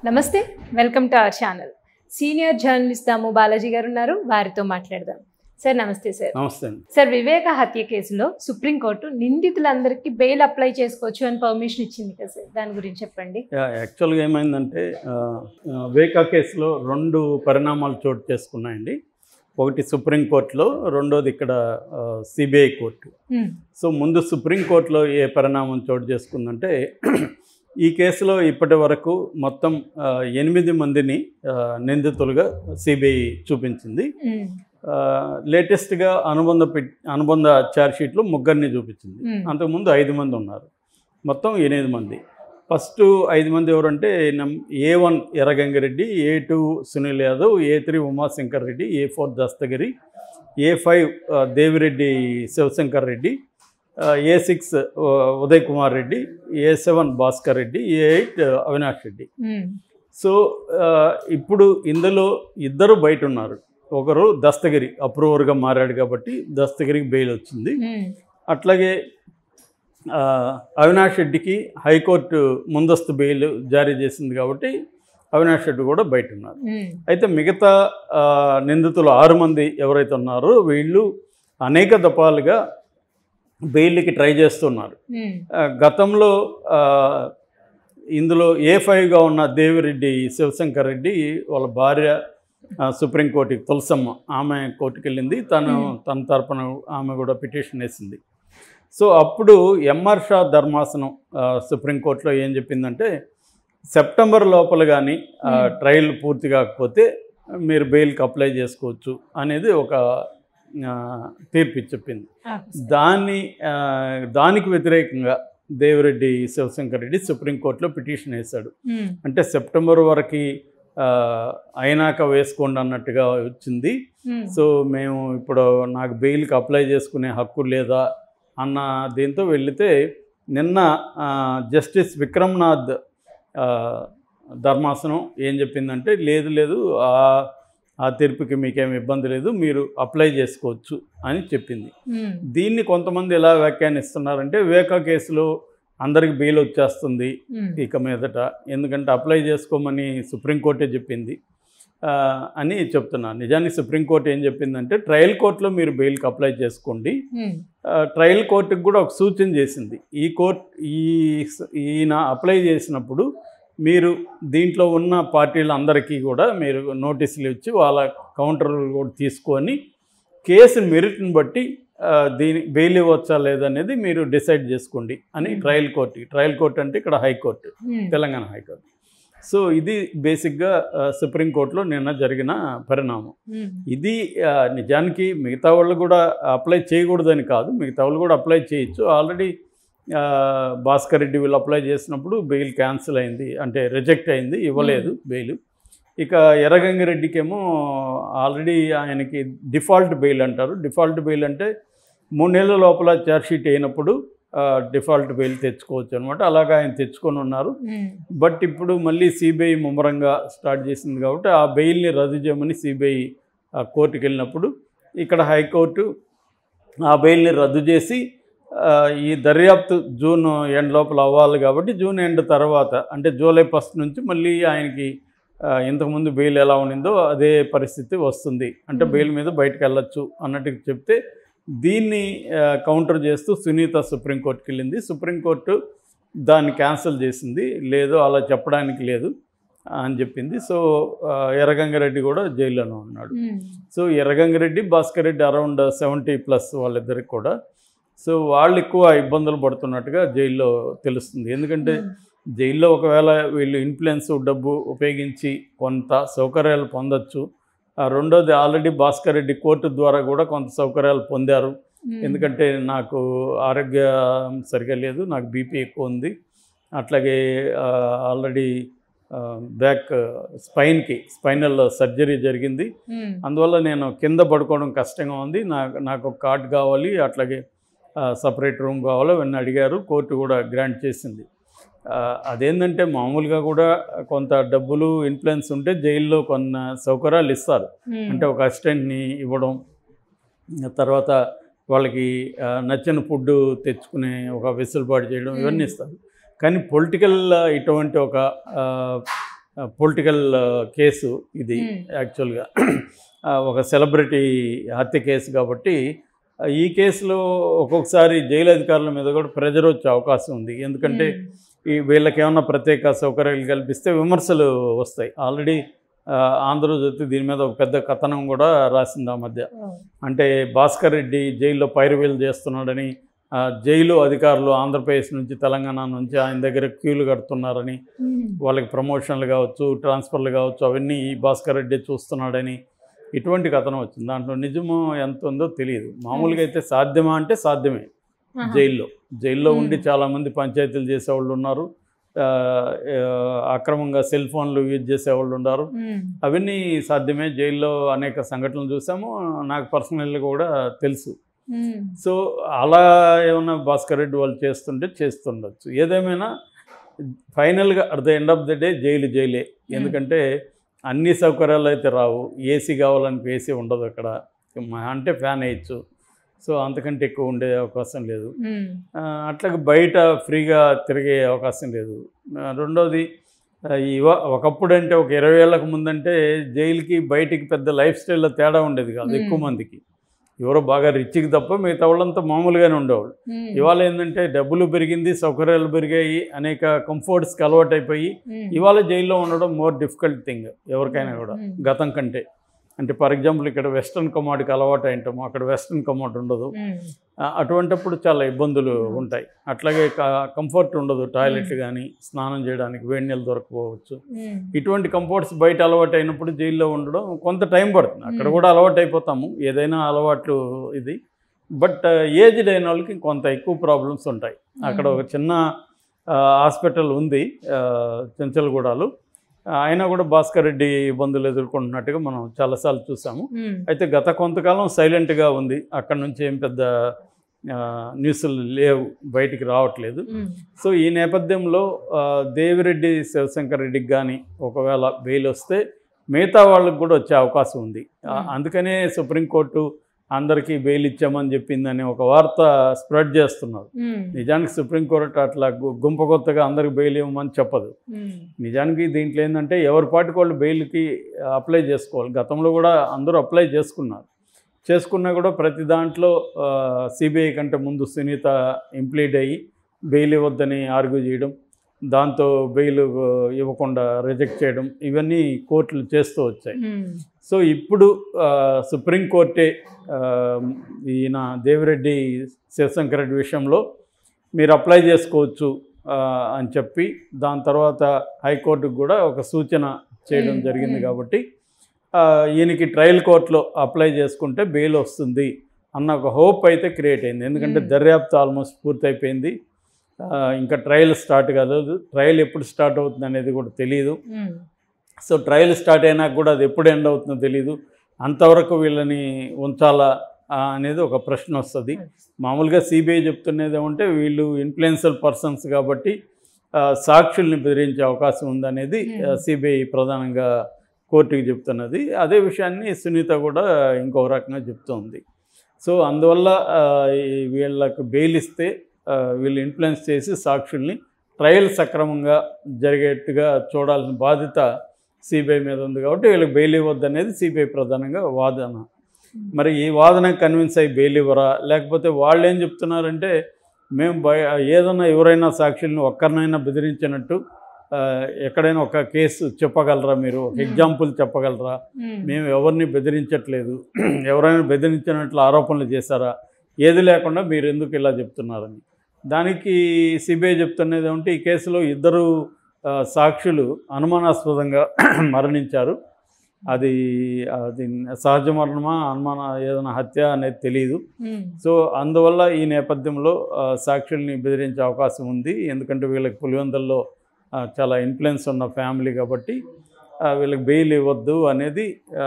నమస్తే welcome to our channel senior journalist Damu Balaji గారు ఉన్నారు వారితో మాట్లాడదాం సార్ నమస్తే సార్ నమస్తే అండి సార్ వివేక హత్య కేసులో సుప్రీంకోర్టు నిందితులందరికీ బెయిల్ అప్లై చేసుకోవచ్చు అని పర్మిషన్ ఇచ్చింది కదా సార్ దాని గురించి చెప్పండి యా, యాక్చువల్గా ఏమైందంటే ఆ, ఆ, వేకా కేసులో రెండు పరిణామాలు చోటు చేసుకున్నాయండి ఒకటి సుప్రీంకోర్టులో రెండోది ఇక్కడ సిబిఐ కోర్టు ఉమ్, సో ముందు సుప్రీంకోర్టులో ఏ పరిణామం చోటు చేసుకుందంటే ఈ కేసులో ఇప్పటి వరకు మొత్తం ఆ, ఎనిమిది మందిని ఆ, నిందితులుగా సిబిఐ చూపించింది ఉమ్, ఆ, లేటెస్ట్గా అనుబంధ పెట్ అనుబంధ ఛార్జ్షీట్లో ముగ్గురిని చూపించింది ఉమ్, అంతకుముందు ఐదు మంది ఉన్నారు మొత్తం ఎనిమిది మంది ఫస్ట్ ఐదు మంది ఎవరంటే నమ్ A one Erragangireddy A two Sunil Yadav A three Umashankar Reddy A four Dastagiri A five ఆ, దేవిరెడ్డి శివశంకర్ రెడ్డి ఆ, ఏ సిక్స్ ఆ, Uday Kumar Reddy A seven Bhaskar Reddy A eight ఆ, అవినాష్ రెడ్డి ఉమ్, సో ఆ, ఇప్పుడు ఇందులో ఇద్దరు బయట ఉన్నారు ఒకరు దస్తగిరి అప్రూవర్గా మారాడు కాబట్టి దస్తగిరికి బెయిల్ వచ్చింది ఉమ్, అట్లాగే ఆ, అవినాష్ రెడ్డికి హైకోర్టు ముందస్తు బెయిల్ జారీ చేసింది కాబట్టి అవినాష్ రెడ్డి కూడా బయట ఉన్నారు ఉమ్, అయితే మిగతా ఆ, నిందితులు ఆరు మంది ఎవరైతే ఉన్నారో వీళ్ళు అనేక దఫాలుగా బెయిల్కి ట్రై చేస్తున్నారు ఉమ్, ఆ, గతంలో ఆ, ఇందులో ఏ ఫైవ్గా ఉన్న దేవిరెడ్డి శివశంకర్ రెడ్డి వాళ్ళ భార్య ఆ, సుప్రీంకోర్టుకి తులసమ్మ ఆమె కోర్టుకి వెళ్ళింది తను Hmm. తన తరపున ఆమె కూడా పిటిషన్ వేసింది సో అప్పుడు ఎంఆర్ షా ధర్మాసనం ఆ, సుప్రీంకోర్టులో ఏం చెప్పిందంటే సెప్టెంబర్ లోపల కానీ Hmm. ట్రయల్ పూర్తి కాకపోతే మీరు బెయిల్కి అప్లై చేసుకోవచ్చు అనేది ఒక ఆ, తీర్పు ఇచ్చి చెప్పింది ఓకే సార్. దాన్ని ఆ, దానికి వ్యతిరేకంగా దేవిరెడ్డి శివశంకర్ రెడ్డి సుప్రీంకోర్టులో పిటిషన్ వేశాడు ఉమ్, అంటే సెప్టెంబర్ వరకు ఆ, అయినాక వేసుకోండి అన్నట్టుగా వచ్చింది ఉమ్, సో మేము ఇప్పుడు నాకు బెయిల్కి అప్లై చేసుకునే హక్కు లేదా అన్న దీంతో వెళితే నిన్న ఆ, జస్టిస్ విక్రమ్నాథ్ ఆ, ధర్మాసనం ఏం చెప్పిందంటే లేదు లేదు ఆ ఆ తీర్పుకి మీకేం ఇబ్బంది లేదు మీరు అప్లై చేసుకోవచ్చు అని చెప్పింది ఉమ్, దీన్ని కొంతమంది ఎలా వ్యాఖ్యానిస్తున్నారంటే వివేకా కేసులో అందరికి బెయిల్ వచ్చేస్తుంది ఉమ్, ఇక మీదట ఎందుకంటే అప్లై చేసుకోమని సుప్రీంకోర్టే చెప్పింది ఆ, అని చెప్తున్నాను నిజానికి సుప్రీంకోర్టు ఏం చెప్పిందంటే ట్రయల్ కోర్టులో మీరు బెయిల్కి అప్లై చేసుకోండి ఉమ్, ఆ, ట్రయల్ కోర్టుకు కూడా ఒక సూచన చేసింది ఈ కోర్ట్ ఈ ఈయన అప్లై చేసినప్పుడు మీరు దీంట్లో ఉన్న పార్టీలందరికీ కూడా మీరు నోటీసులు ఇచ్చి వాళ్ళ కౌంటర్లు కూడా తీసుకొని కేసు మెరిట్ని బట్టి ఆ, దీని బెయిల్ ఇవ్వచ్చా లేదనేది మీరు డిసైడ్ చేసుకోండి అని Hmm. Trial court trial court అంటే ఇక్కడ high court um, Telangana high court so ఇది బేసిక్గా ఆ, సుప్రీంకోర్టులో నిన్న జరిగిన పరిణామం ఉమ్, ఇది ఆ, నిజానికి మిగతా వాళ్ళు కూడా అప్లై చేయకూడదని కాదు మిగతా వాళ్ళు కూడా అప్లై చేయొచ్చు ఆల్రెడీ భాస్కర్ రెడ్డి వీళ్ళు అప్లై చేసినప్పుడు బెయిల్ క్యాన్సిల్ అయింది అంటే రిజెక్ట్ అయింది ఇవ్వలేదు బెయిల్ ఇక ఎర్రగంగిరెడ్డికేమో ఆల్రెడీ ఆయనకి డిఫాల్ట్ బెయిల్ అంటారు డిఫాల్ట్ బెయిల్ అంటే మూడు నెలల లోపల ఛార్జ్షీట్ అయినప్పుడు డిఫాల్ట్ బెయిల్ తెచ్చుకోవచ్చు అనమాట అలాగా ఆయన తెచ్చుకొని ఉన్నారు ఉమ్, బట్ ఇప్పుడు మళ్ళీ సిబిఐ ముమ్మరంగా స్టార్ట్ చేసింది కాబట్టి ఆ బెయిల్ని రద్దు చేయమని సిబిఐ కోర్టుకి వెళ్ళినప్పుడు ఇక్కడ హైకోర్టు ఆ బెయిల్ని రద్దు చేసి ఆ, ఈ దర్యాప్తు జూన్ ఎండ్ లోపల అవ్వాలి కాబట్టి జూన్ ఎండ్ తర్వాత అంటే జూలై ఫస్ట్ నుంచి మళ్ళీ ఆయనకి ఆ, ఇంతకుముందు బెయిల్ ఎలా ఉండిందో అదే పరిస్థితి వస్తుంది అంటే Hmm. బెయిల్ మీద బయటకు వెళ్ళొచ్చు అన్నట్టు చెప్తే దీన్ని ఆ, కౌంటర్ చేస్తూ సునీత సుప్రీంకోర్టుకి వెళ్ళింది సుప్రీంకోర్టు దాన్ని క్యాన్సిల్ చేసింది లేదు అలా చెప్పడానికి లేదు అని చెప్పింది సో ఆ, ఎర్రగంగారెడ్డి కూడా జైల్లోనే ఉన్నాడు um, so Erragangareddy Bhaskar Reddy around seventy plus వాళ్ళిద్దరికి కూడా సో వాళ్ళు ఎక్కువ ఇబ్బందులు పడుతున్నట్టుగా జైల్లో తెలుస్తుంది ఎందుకంటే ఉమ్, జైల్లో ఒకవేళ వీళ్ళు ఇన్ఫ్లుయెన్స్ డబ్బు ఉపయోగించి కొంత సౌకర్యాలు పొందొచ్చు ఆ రెండోది ఆల్రెడీ భాస్కర్ రెడ్డి కోర్టు ద్వారా కూడా కొంత సౌకర్యాలు పొందారు ఉమ్, ఎందుకంటే నాకు ఆరోగ్యం సరిగా లేదు నాకు బీపీ ఎక్కువ ఉంది అట్లాగే ఆ, ఆల్రెడీ ఆ, బ్యాక్ స్పైన్కి స్పైనల్ సర్జరీ జరిగింది ఉమ్, అందువల్ల నేను కింద పడుకోవడం కష్టంగా ఉంది నాకు నాకు ఒక కార్డ్ కావాలి అట్లాగే సపరేట్ రూమ్ కావాలి అవన్నీ అడిగారు కోర్టు కూడా గ్రాంట్ చేసింది ఆ, అదేంటంటే మామూలుగా కూడా కొంత డబ్బులు ఇన్ఫ్లుయెన్స్ ఉంటే జైల్లో కొన్న సౌకర్యాలు ఇస్తారు ఉమ్, అంటే ఒక అసిస్టెంట్ని ఇవ్వడం తర్వాత వాళ్ళకి ఆ, నచ్చిన ఫుడ్ తెచ్చుకునే ఒక వెసులుబాటు చేయడం ఇవన్నీ ఇస్తారు కానీ పొలిటికల్ ఇటువంటి ఒక పొలిటికల్ కేసు ఇది Hmm. యాక్చువల్గా ఒక సెలబ్రిటీ హత్య కేసు కాబట్టి ఆ, ఈ కేసులో ఒక్కొక్కసారి జైలు అధికారుల మీద కూడా ప్రెజర్ వచ్చే అవకాశం ఉంది ఎందుకంటే ఈ వీళ్ళకి ఏమన్నా ప్రత్యేక సౌకర్యాలు కల్పిస్తే విమర్శలు వస్తాయి ఆల్రెడీ ఆ, ఆంధ్రజ్యోతి దీని మీద ఒక పెద్ద కథనం కూడా రాసింది ఆ మధ్య అంటే భాస్కర్ రెడ్డి జైల్లో పైరువేలు చేస్తున్నాడని ఆ, జైలు అధికారులు ఆంధ్రప్రదేశ్ నుంచి తెలంగాణ నుంచి ఆయన దగ్గర క్యూలు కడుతున్నారని వాళ్ళకి ప్రమోషన్లు కావచ్చు ట్రాన్స్ఫర్లు కావచ్చు అవన్నీ ఈ భాస్కర్ రెడ్డి చూస్తున్నాడని ఇటువంటి కథనం వచ్చింది దాంట్లో నిజమో ఎంత ఉందో తెలియదు మామూలుగా అయితే సాధ్యమా అంటే సాధ్యమే జైల్లో జైల్లో ఉండి Hmm. చాలామంది పంచాయతీలు చేసేవాళ్ళు ఉన్నారు ఆ, ఆ, అక్రమంగా సెల్ ఫోన్లు యూజ్ చేసేవాళ్ళు ఉన్నారు అవన్నీ సాధ్యమే జైల్లో అనేక సంఘటనలు చూసాము నాకు పర్సనల్గా కూడా తెలుసు సో అలా ఏమన్నా భాస్కర్ రెడ్డి వాళ్ళు చేస్తుంటే చేస్తుండొచ్చు ఏదేమైనా ఫైనల్గా at the end of the day jail జైలే ఎందుకంటే అన్ని సౌకర్యాలు అయితే రావు ఏసీ కావాలని ఏసీ ఉండదు అక్కడ మహా అంటే ఫ్యాన్ వేయచ్చు సో అంతకంటే ఎక్కువ ఉండే అవకాశం లేదు ఆ, అట్లాగే బయట ఫ్రీగా తిరిగే అవకాశం లేదు ఆ, రెండోది ఆ, ఇవ ఒకప్పుడు అంటే ఒక ఇరవై ఏళ్ళకు ముందంటే జైలుకి బయటికి పెద్ద లైఫ్ స్టైల్లో తేడా ఉండేది కాదు ఎక్కువ మ్మ్. మందికి ఎవరో బాగా రిచ్కి తప్ప మిగతా వాళ్ళంతా మామూలుగానే ఉండేవాళ్ళు ఇవాళ ఏంటంటే డబ్బులు పెరిగింది సౌకర్యాలు పెరిగాయి అనేక కంఫర్ట్స్కి అలవాటు అయిపోయి ఇవాళ జైల్లో ఉండడం మోర్ డిఫికల్ట్ థింగ్ ఎవరికైనా కూడా మ్మ్. గతం కంటే అంటే ఫర్ ఎగ్జాంపుల్ ఇక్కడ వెస్ట్రన్ కమాడ్కి అలవాటు అయింటాము అక్కడ వెస్ట్రన్ కమాడ్ ఉండదు ఆ, అటువంటప్పుడు చాలా ఇబ్బందులు Hmm. ఉంటాయి అట్లాగే కంఫర్ట్ ఉండదు టాయిలెట్ కానీ స్నానం చేయడానికి వేడి నీళ్ళు దొరకపోవచ్చు ఇటువంటి కంఫర్ట్స్ బయట అలవాటు అయినప్పుడు జైల్లో ఉండడం కొంత టైం పడుతుంది అక్కడ Hmm. కూడా అలవాటు అయిపోతాము ఏదైనా అలవాట్లు ఇది బట్ ఏజ్డ్ అయిన వాళ్ళకి కొంత ఎక్కువ ప్రాబ్లమ్స్ ఉంటాయి అక్కడ ఒక చిన్న హాస్పిటల్ ఉంది ఆ, చెంచల్గూడలో అయినా కూడా భాస్కర్ రెడ్డి ఇబ్బందులు ఎదుర్కొంటున్నట్టుగా మనం చాలాసార్లు చూసాము అయితే గత కొంతకాలం సైలెంట్గా ఉంది అక్కడ నుంచి ఏం పెద్ద ఆ, న్యూస్లు లేవు బయటికి రావట్లేదు సో ఈ నేపథ్యంలో ఆ, దేవిరెడ్డి శివశంకర్ రెడ్డికి కానీ ఒకవేళ బెయిల్ వస్తే మిగతా వాళ్ళకి కూడా వచ్చే అవకాశం ఉంది ఆ, Hmm. అందుకనే సుప్రీంకోర్టు అందరికీ బెయిల్ ఇచ్చామని చెప్పిందని ఒక వార్త స్ప్రెడ్ చేస్తున్నారు నిజానికి సుప్రీంకోర్టు అట్లా గు- గుంప కొత్తగా అందరికి బెయిల్ ఇవ్వమని చెప్పదు నిజానికి దీంట్లో ఏంటంటే ఎవరి పాటికి వాళ్ళు బెయిల్కి అప్లై చేసుకోవాలి గతంలో కూడా అందరూ అప్లై చేసుకున్నారు చేసుకున్నా కూడా ప్రతి దాంట్లో సిబిఐ కంటే ముందు సునీత ఇంప్లీడ్ అయ్యి బెయిల్ ఇవ్వద్దని ఆర్గ్యూ చేయడం దాంతో బెయిల్ ఆ, ఇవ్వకుండా రిజెక్ట్ చేయడం ఇవన్నీ కోర్టులు చేస్తూ వచ్చాయి సో ఇప్పుడు ఆ, సుప్రీంకోర్టే ఆ, ఈయన దేవిరెడ్డి శివశంకర్ రెడ్డి విషయంలో మీరు అప్లై చేసుకోవచ్చు ఆ, అని చెప్పి దాని తర్వాత హైకోర్టుకు కూడా ఒక సూచన చేయడం మ్మ్. జరిగింది మ్మ్. కాబట్టి ఆ, ఈయనకి ట్రయల్ కోర్టులో అప్లై చేసుకుంటే బెయిల్ వస్తుంది అన్న ఒక హోప్ అయితే క్రియేట్ అయింది ఎందుకంటే మ్మ్. దర్యాప్తు ఆల్మోస్ట్ పూర్తయిపోయింది ఆ, ఇంకా ట్రయల్ స్టార్ట్ కాలేదు ట్రయల్ ఎప్పుడు స్టార్ట్ అవుతుంది అనేది కూడా తెలియదు సో ట్రయల్ స్టార్ట్ అయినాక కూడా అది ఎప్పుడు ఎండ్ అవుతుందో తెలియదు అంతవరకు వీళ్ళని ఉంచాలా ఆ, అనేది ఒక ప్రశ్న వస్తుంది మామూలుగా సిబిఐ చెప్తున్నది ఏమంటే వీళ్ళు ఇన్ఫ్లుయెన్షియల్ పర్సన్స్ కాబట్టి ఆ, సాక్షుల్ని బెదిరించే అవకాశం ఉందనేది Hmm. సిబిఐ ప్రధానంగా కోర్టుకి చెప్తున్నది అదే విషయాన్ని సునీత కూడా ఇంకో రకంగా చెప్తోంది సో అందువల్ల ఆ, ఈ వీళ్ళకు బెయిల్ ఇస్తే ఆ, వీళ్ళు ఇన్ఫ్లుయెన్స్ చేసి సాక్షుల్ని ట్రయల్ సక్రమంగా జరిగేట్టుగా చూడాల్సిన బాధ్యత సిబిఐ మీద ఉంది కాబట్టి వీళ్ళకి బెయిల్ ఇవ్వద్దు అనేది సిబిఐ ప్రధానంగా వాదన మరి ఈ వాదన కన్విన్స్ అయ్యి బెయిల్ ఇవ్వరా లేకపోతే వాళ్ళు ఏం చెప్తున్నారంటే మేము బయ ఏదైనా ఎవరైనా సాక్షుల్ని ఒక్కరినైనా బెదిరించినట్టు ఆ, ఎక్కడైనా ఒక కేసు చెప్పగలరా మీరు ఒక Hmm. ఎగ్జాంపుల్ చెప్పగలరా మేము ఎవరిని బెదిరించట్లేదు ఎవరైనా బెదిరించినట్లు ఆరోపణలు చేశారా ఏది లేకుండా మీరు ఎందుకు ఇలా చెప్తున్నారని దానికి సిబిఐ చెప్తున్నది ఏమంటే ఈ కేసులో ఇద్దరు ఆ, సాక్షులు అనుమానాస్పదంగా మరణించారు అది అది సహజ మరణమా అనుమాన ఏదైనా హత్య అనేది తెలియదు సో అందువల్ల ఈ నేపథ్యంలో ఆ, సాక్షుల్ని బెదిరించే అవకాశం ఉంది ఎందుకంటే వీళ్ళకి పులివెందల్లో ఆ, చాలా ఇన్ఫ్లుయెన్స్ ఉన్న ఫ్యామిలీ కాబట్టి ఆ, వీళ్ళకి బెయిల్ ఇవ్వద్దు అనేది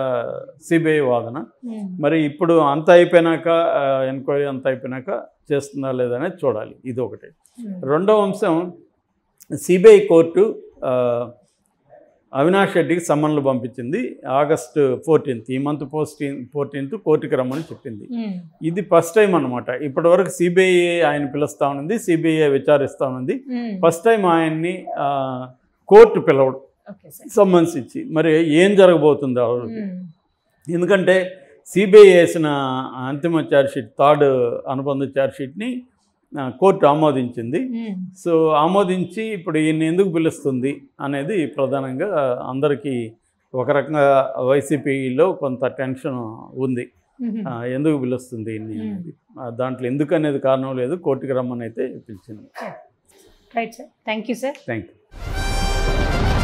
సిబిఐ వాదన మరి ఇప్పుడు అంత అయిపోయినాక ఎంక్వైరీ అంత అయిపోయినాక చేస్తుందా లేదనేది చూడాలి ఇది ఒకటి రెండవ అంశం సిబిఐ కోర్టు ఆ, అవినాష్ రెడ్డికి సమ్మన్లు పంపించింది ఆగస్టు ఫోర్టీన్త్ ఈ మంత్ పోస్టీన్ ఫోర్టీన్త్ కోర్టుకి రమ్మని చెప్పింది ఇది ఫస్ట్ టైం అనమాట ఇప్పటివరకు సిబిఐ ఆయన పిలుస్తా ఉంది సిబిఐ విచారిస్తూ ఉంది ఫస్ట్ టైం ఆయన్ని ఆ, కోర్టు పిలవడం ఓకే సార్ సమ్మన్స్ ఇచ్చి మరి ఏం జరగబోతుంది వాళ్ళకి ఎందుకంటే సిబిఐ వేసిన అంతిమ ఛార్జ్షీట్ థర్డ్ అనుబంధ ఛార్జ్షీట్ని ఆ, కోర్టు ఆమోదించింది సో ఆమోదించి ఇప్పుడు ఈయన ఎందుకు పిలుస్తుంది అనేది ప్రధానంగా అందరికీ ఒక రకంగా వైసీపీలో కొంత టెన్షన్ ఉంది ఆ, ఎందుకు పిలుస్తుంది ఈయన్ని అనేది ఆ, దాంట్లో ఎందుకు అనేది కారణం లేదు కోర్టుకి రమ్మని అయితే పిలిచింది right sir thank you sir thank you